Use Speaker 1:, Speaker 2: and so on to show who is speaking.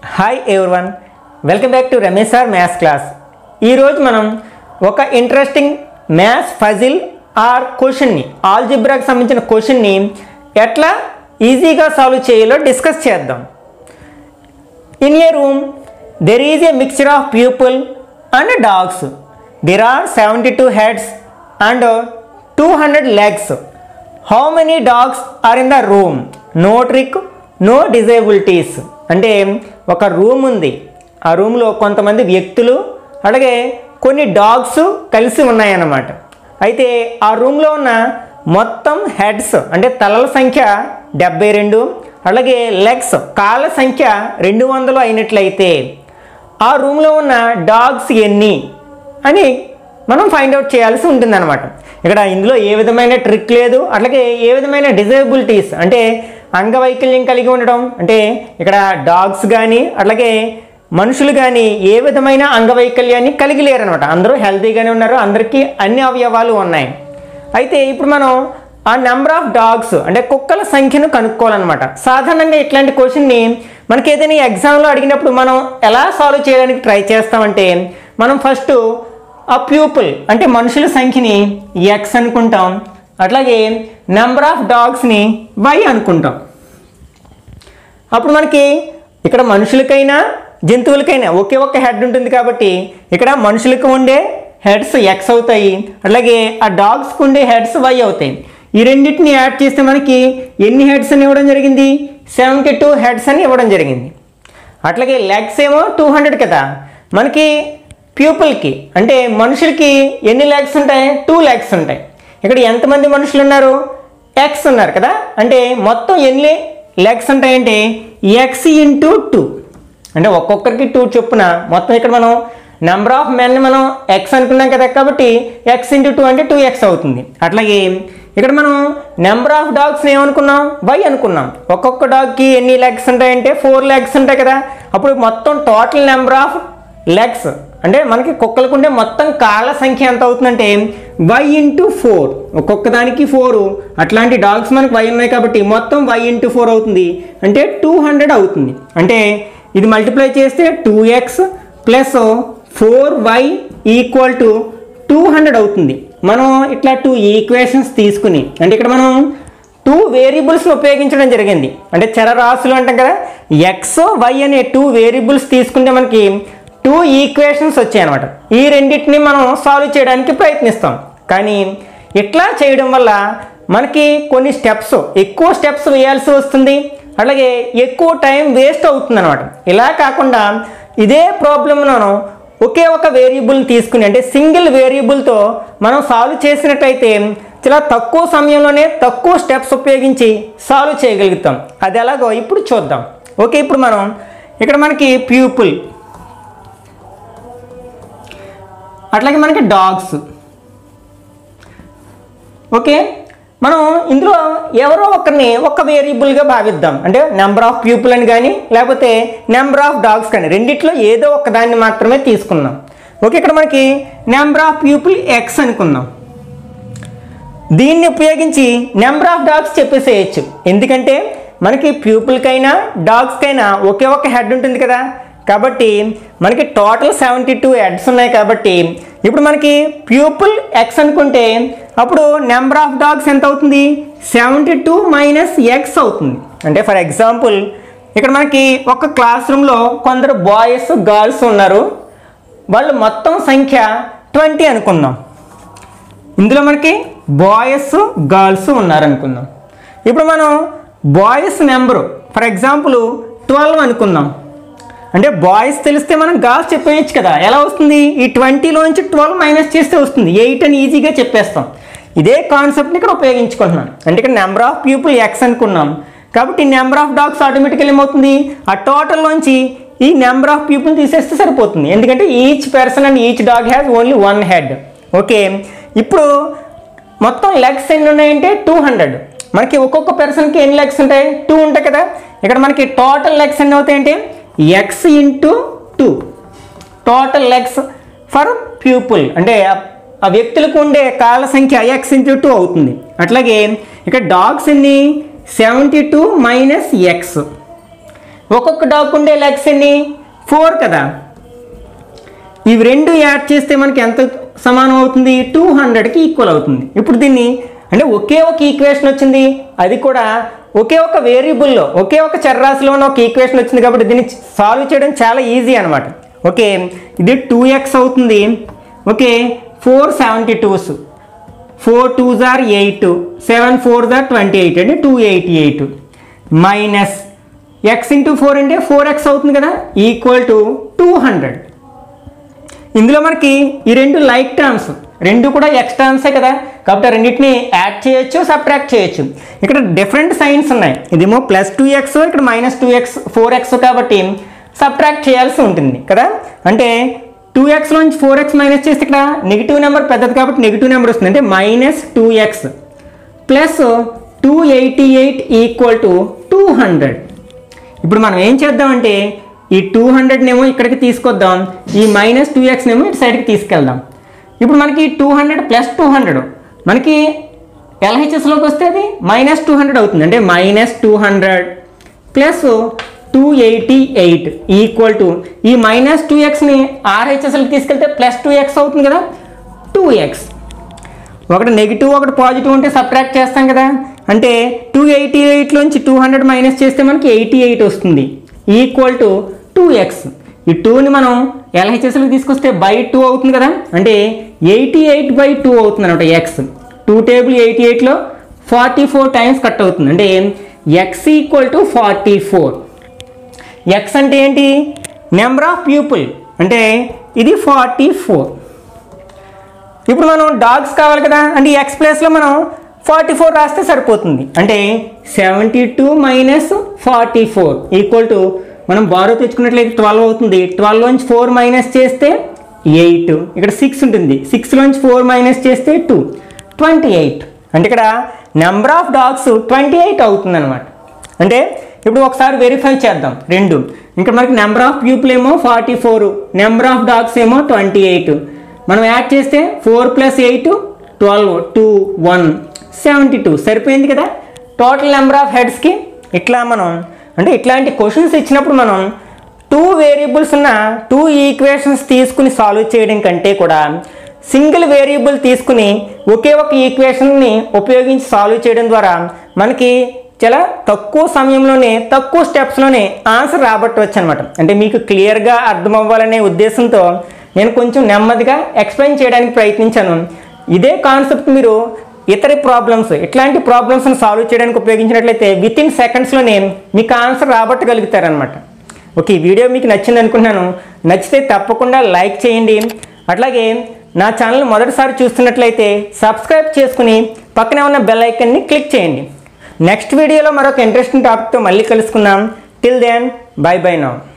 Speaker 1: Hi everyone welcome back to Ramesh sir maths class ఈరోజు మనం ఒక ఇంట్రెస్టింగ్ మ్యాథ్స్ ఫజిల్ ఆర్ క్వశ్చన్ని ఆల్జిబ్రాకి సంబంధించిన క్వశ్చన్ని ఎట్లా ఈజీగా సాల్వ్ చేయాలో డిస్కస్ చేద్దాం In a room, there is a mixture of people and dogs. There are 72 heads and 200 legs. How many dogs are in the room? No trick, no disabilities. అంటే ఒక room ఉంది ఆ రూమ్లో కొంతమంది వ్యక్తులు అలాగే కొన్ని డాగ్స్ కలిసి ఉన్నాయన్నమాట అయితే ఆ రూమ్లో ఉన్న మొత్తం హెడ్స్ అంటే తలల సంఖ్య డెబ్బై రెండు అలాగే లెగ్స్ కాళ్ళ సంఖ్య రెండు వందలు అయినట్లయితే ఆ రూమ్లో ఉన్న డాగ్స్ ఎన్ని అని మనం ఫైండ్ అవుట్ చేయాల్సి ఉంటుందన్నమాట ఇక్కడ ఇందులో ఏ విధమైన ట్రిక్ లేదు అట్లాగే ఏ విధమైన డిజేబిలిటీస్ అంటే అంగవైకల్యం కలిగి ఉండడం అంటే ఇక్కడ డాగ్స్ కానీ అట్లాగే మనుషులు కానీ ఏ విధమైన అంగవైకల్యాన్ని కలిగి లేరనమాట అందరూ హెల్తీగానే ఉన్నారు అందరికీ అన్ని అవయవాలు ఉన్నాయి అయితే ఇప్పుడు మనం ఆ నెంబర్ ఆఫ్ డాగ్స్ అంటే కుక్కల సంఖ్యను కనుక్కోవాలన్నమాట సాధారణంగా ఇట్లాంటి క్వశ్చన్ని మనకి ఏదైనా ఎగ్జామ్లో అడిగినప్పుడు మనం ఎలా సాల్వ్ చేయడానికి ట్రై చేస్తామంటే మనం ఫస్ట్ ఆ ప్యూపుల్ అంటే మనుషుల సంఖ్యని ఎక్స్ అనుకుంటాం అట్లాగే నెంబర్ ఆఫ్ డాగ్స్ని వై అనుకుంటాం అప్పుడు మనకి ఇక్కడ మనుషులకైనా జంతువులకైనా ఒకే ఒక్క హెడ్ ఉంటుంది కాబట్టి ఇక్కడ మనుషులకు ఉండే హెడ్స్ ఎక్స్ అవుతాయి అలాగే ఆ డాగ్స్కి ఉండే హెడ్స్ వై అవుతాయి ఈ రెండింటిని యాడ్ చేస్తే మనకి ఎన్ని హెడ్స్ అని ఇవ్వడం జరిగింది సెవెంటీ టూ హెడ్స్ అని ఇవ్వడం జరిగింది అట్లాగే లెగ్స్ ఏమో టూ హండ్రెడ్ కదా మనకి పీపుల్కి అంటే మనుషులకి ఎన్ని లెగ్స్ ఉంటాయి టూ లెగ్స్ ఉంటాయి ఇక్కడ ఎంతమంది మనుషులు ఉన్నారు ఎక్స్ ఉన్నారు కదా అంటే మొత్తం ఎన్ని లెగ్స్ ఉంటాయంటే ఎక్స్ ఇంటూ టూ అంటే ఒక్కొక్కరికి టూ చొప్పున మొత్తం ఇక్కడ మనం నెంబర్ ఆఫ్ మెన్ మనం ఎక్స్ అనుకున్నాం కదా కాబట్టి ఎక్స్ ఇంటూ టూ అంటే టూ ఎక్స్ అవుతుంది అట్లాగే ఇక్కడ మనం నెంబర్ ఆఫ్ డాగ్స్ని ఏమనుకున్నాం వై అనుకున్నాం ఒక్కొక్క డాగ్కి ఎన్ని లెగ్స్ ఉంటాయంటే ఫోర్ లెగ్స్ ఉంటాయి కదా అప్పుడు మొత్తం టోటల్ నెంబర్ ఆఫ్ లెగ్స్ అంటే మనకి కుక్కలకు ఉండే మొత్తం కాళ్ళ సంఖ్య ఎంత అవుతుందంటే వై ఇంటూ ఫోర్ ఒక్కొక్క దానికి ఫోర్ అట్లాంటి డాగ్స్ మనకి వై ఉన్నాయి కాబట్టి మొత్తం వై ఇంటూ ఫోర్ అవుతుంది అంటే టూ హండ్రెడ్ అవుతుంది అంటే ఇది మల్టిప్లై చేస్తే two X plus four Y equal to two hundred అవుతుంది మనం ఇట్లా టూ ఈక్వేషన్స్ తీసుకుని అంటే ఇక్కడ మనం టూ వేరియబుల్స్ ఉపయోగించడం జరిగింది అంటే చరరాశులు అంటాం కదా ఎక్స్ వై అనే టూ వేరియబుల్స్ తీసుకుంటే మనకి టూ ఈక్వేషన్స్ వచ్చాయి అనమాట ఈ రెండింటిని మనం సాల్వ్ చేయడానికి ప్రయత్నిస్తాం కానీ ఇట్లా చేయడం వల్ల మనకి కొన్ని స్టెప్స్ ఎక్కువ స్టెప్స్ వేయాల్సి వస్తుంది అలాగే ఎక్కువ టైం వేస్ట్ అవుతుంది అనమాట ఇలా కాకుండా ఇదే ప్రాబ్లమ్ను ఒకే ఒక వేరియబుల్ని తీసుకుని అంటే సింగిల్ వేరియబుల్తో మనం సాల్వ్ చేసినట్టయితే చాలా తక్కువ సమయంలోనే తక్కువ స్టెప్స్ ఉపయోగించి సాల్వ్ చేయగలుగుతాం అది ఎలాగో ఇప్పుడు చూద్దాం ఓకే ఇప్పుడు మనం ఇక్కడ మనకి ప్యూపుల్ అట్లాగే మనకి డాగ్స్ ఓకే మనం ఇందులో ఎవరో ఒకరిని ఒక వేరియబుల్గా భావిద్దాం అంటే నెంబర్ ఆఫ్ పీపుల్ అని కానీ లేకపోతే నెంబర్ ఆఫ్ డాగ్స్ కానీ రెండిట్లో ఏదో ఒక దాన్ని మాత్రమే తీసుకుందాం ఓకే ఇక్కడ మనకి నెంబర్ ఆఫ్ పీపుల్ ఎక్స్ అనుకుందాం దీన్ని ఉపయోగించి నెంబర్ ఆఫ్ డాగ్స్ చెప్పేసేయచ్చు ఎందుకంటే మనకి ప్యూపుల్కైనా డాగ్స్కైనా ఒకే ఒక హెడ్ ఉంటుంది కదా కాబట్టి మనకి టోటల్ సెవెంటీ టూ హెడ్స్ ఉన్నాయి కాబట్టి ఇప్పుడు మనకి ప్యూపుల్ ఎక్స్ అనుకుంటే అప్పుడు నెంబర్ ఆఫ్ డాగ్స్ ఎంత అవుతుంది సెవెంటీ టూ మైనస్ ఎక్స్ అవుతుంది అంటే ఫర్ ఎగ్జాంపుల్ ఇక్కడ మనకి ఒక క్లాస్ రూమ్లో కొందరు బాయ్స్ గర్ల్స్ ఉన్నారు వాళ్ళు మొత్తం సంఖ్య ట్వంటీ అనుకుందాం ఇందులో మనకి బాయ్స్ గర్ల్స్ ఉన్నారనుకుందాం ఇప్పుడు మనం boys number for example twelve అనుకుందాం అంటే బాయ్స్ తెలిస్తే మనం గర్ల్స్ చెప్పేయచ్చు కదా ఎలా వస్తుంది ఈ ట్వంటీలోంచి ట్వెల్వ్ మైనస్ చేస్తే వస్తుంది ఎయిట్ అని ఈజీగా చెప్పేస్తాం ఇదే కాన్సెప్ట్ని ఇక్కడ ఉపయోగించుకుంటున్నాం అంటే ఇక్కడ నెంబర్ ఆఫ్ పీపుల్ ఎక్స్ అనుకున్నాం కాబట్టి నెంబర్ ఆఫ్ డాగ్స్ ఆటోమేటికల్ ఏమవుతుంది ఆ టోటల్లోంచి ఈ నెంబర్ ఆఫ్ పీపుల్ తీసేస్తే సరిపోతుంది ఎందుకంటే each person and each dog has only one head okay ఇప్పుడు మొత్తం లెగ్స్ ఎన్ని ఉన్నాయంటే టూ హండ్రెడ్ మనకి ఒక్కొక్క పర్సన్కి ఎన్ని లెగ్స్ ఉంటాయి టూ ఉంటాయి కదా ఇక్కడ మనకి టోటల్ లెగ్స్ ఎన్ని అవుతాయంటే X into two total legs for people అంటే ఆ వ్యక్తులకు ఉండే కాళ్ళ సంఖ్య ఎక్స్ ఇంటూ టూ అవుతుంది అట్లాగే ఇక్కడ డాగ్స్ ఎన్ని సెవెంటీ టూ మైనస్ ఎక్స్ ఒక్కొక్క డాగ్ ఉండే లెగ్స్ ఎన్ని ఫోర్ కదా ఇవి రెండు యాడ్ చేస్తే మనకి ఎంత సమానం అవుతుంది టూ హండ్రెడ్కి ఈక్వల్ అవుతుంది ఇప్పుడు దీన్ని అంటే ఒకే ఒక ఈక్వేషన్ వచ్చింది అది కూడా ఒకే ఒక వేరియబుల్లో ఒకే ఒక చర్రాశిలోనే ఒక ఈక్వేషన్ వచ్చింది కాబట్టి దీన్ని సాల్వ్ చేయడం చాలా ఈజీ అనమాట ఓకే ఇది టూ ఎక్స్ అవుతుంది okay four seventy twos four two are eight seven four are twenty eight అంటే two eighty eight minus X into four అంటే ఫోర్ ఎక్స్ అవుతుంది కదా ఈక్వల్ టు టూ హండ్రెడ్ ఇందులో మనకి ఈ రెండు లైక్ టర్మ్స్ రెండు కూడా ఎక్స్ టర్మ్సే కదా కాబట్టి ఆ రెండింటిని యాడ్ చేయొచ్చు సబ్ట్రాక్ట్ చేయొచ్చు ఇక్కడ డిఫరెంట్ సైన్స్ ఉన్నాయి ఇదేమో ప్లస్ టూ ఎక్స్ ఇక్కడ minus two X four X కాబట్టి సబ్ట్రాక్ట్ చేయాల్సి ఉంటుంది కదా అంటే టూ ఎక్స్లోంచి ఫోర్ ఎక్స్ మైనస్ చేస్తే ఇక్కడ నెగిటివ్ నెంబర్ పెద్దది కాబట్టి నెగిటివ్ నెంబర్ వస్తుంది అంటే minus two X plus two eighty eight equal to two hundred ఇప్పుడు మనం ఏం చేద్దామంటే ఈ టూ హండ్రెడ్నేమో ఇక్కడికి తీసుకొద్దాం ఈ మైనస్ టూ ఎక్స్నేమో ఇటు సైడ్కి తీసుకెళ్దాం ఇప్పుడు మనకి two hundred plus two hundred మనకి ఎల్హెచ్ఎస్లోకి వస్తే అది మైనస్ టూ హండ్రెడ్ అవుతుంది అంటే minus two hundred plus two eighty eight equal to ఈ మైనస్ టూ ఎక్స్ని ఆర్హెచ్ఎస్లోకి తీసుకెళ్తే ప్లస్ టూ ఎక్స్ అవుతుంది కదా టూ ఎక్స్ ఒకటి నెగిటివ్ ఒకటి పాజిటివ్ ఉంటే సబ్ట్రాక్ట్ చేస్తాం కదా అంటే టూ ఎయిటీ ఎయిట్లోంచి టూ హండ్రెడ్ మైనస్ చేస్తే మనకి ఎయిటీ ఎయిట్ వస్తుంది ఈక్వల్ టు టూ ఎక్స్ ఈ టూని మనం ఎల్హెచ్ఎస్లోకి తీసుకొస్తే బై టూ అవుతుంది కదా అంటే ఎయిటీ ఎయిట్ బై టూ అవుతుంది అనమాట ఎక్స్ టూ టేబుల్ ఎయిటీ ఎయిట్లో ఫార్టీ ఫోర్ టైమ్స్ కట్ అవుతుంది అంటే X equal to forty four X అంటే ఏంటి నెంబర్ ఆఫ్ పీపుల్ అంటే ఇది ఫార్టీ ఫోర్ ఇప్పుడు మనం డాగ్స్ కావాలి కదా అంటే ఎక్స్ ప్లేస్లో మనం ఫార్టీ ఫోర్ రాస్తే సరిపోతుంది అంటే seventy two minus forty four equal to మనం బారో తెచ్చుకున్నట్లయితే ట్వెల్వ్ అవుతుంది ట్వెల్వ్లోంచి ఫోర్ మైనస్ చేస్తే ఎయిట్ ఇక్కడ సిక్స్ ఉంటుంది సిక్స్లోంచి ఫోర్ మైనస్ చేస్తే టూ ట్వంటీ ఎయిట్ అంటే ఇక్కడ number of dogs twenty eight అవుతుంది అనమాట అంటే ఇప్పుడు ఒకసారి వెరిఫై చేద్దాం రెండు ఇంకా మనకి నెంబర్ ఆఫ్ పీపుల్ ఏమో forty four number of dogs ఏమో ట్వంటీ ఎయిట్ మనం యాడ్ చేస్తే four plus eight twelve two one seventy two సరిపోయింది కదా టోటల్ నెంబర్ ఆఫ్ హెడ్స్కి ఇట్లా మనం అంటే ఇట్లాంటి క్వశ్చన్స్ ఇచ్చినప్పుడు మనం టూ వేరియబుల్స్ ఉన్న టూ ఈక్వేషన్స్ తీసుకుని సాల్వ్ చేయడం కంటే కూడా సింగిల్ వేరియబుల్ తీసుకుని ఒకే ఒక ఈక్వేషన్ని ఉపయోగించి సాల్వ్ చేయడం ద్వారా మనకి చాలా తక్కువ సమయంలోనే తక్కువ స్టెప్స్లోనే ఆన్సర్ రాబట్టవచ్చు అనమాట అంటే మీకు క్లియర్గా అర్థం అవ్వాలనే ఉద్దేశంతో నేను కొంచెం నెమ్మదిగా ఎక్స్ప్లెయిన్ చేయడానికి ప్రయత్నించాను ఇదే కాన్సెప్ట్ మీరు ఇతర ప్రాబ్లమ్స్ ఇట్లాంటి ప్రాబ్లమ్స్ని సాల్వ్ చేయడానికి ఉపయోగించినట్లయితే విత్ ఇన్ సెకండ్స్లోనే మీకు ఆన్సర్ రాబట్టగలుగుతారనమాట ఓకే ఈ వీడియో మీకు నచ్చింది అనుకుంటున్నాను నచ్చితే తప్పకుండా లైక్ చేయండి అట్లాగే నా ఛానల్ మొదటిసారి చూస్తున్నట్లయితే సబ్స్క్రైబ్ చేసుకుని పక్కనే ఉన్న బెల్ ఐకన్ని క్లిక్ చేయండి నెక్స్ట్ వీడియోలో మరొక ఇంట్రెస్టింగ్ టాపిక్తో మళ్ళీ కలుసుకుందాం till then bye bye now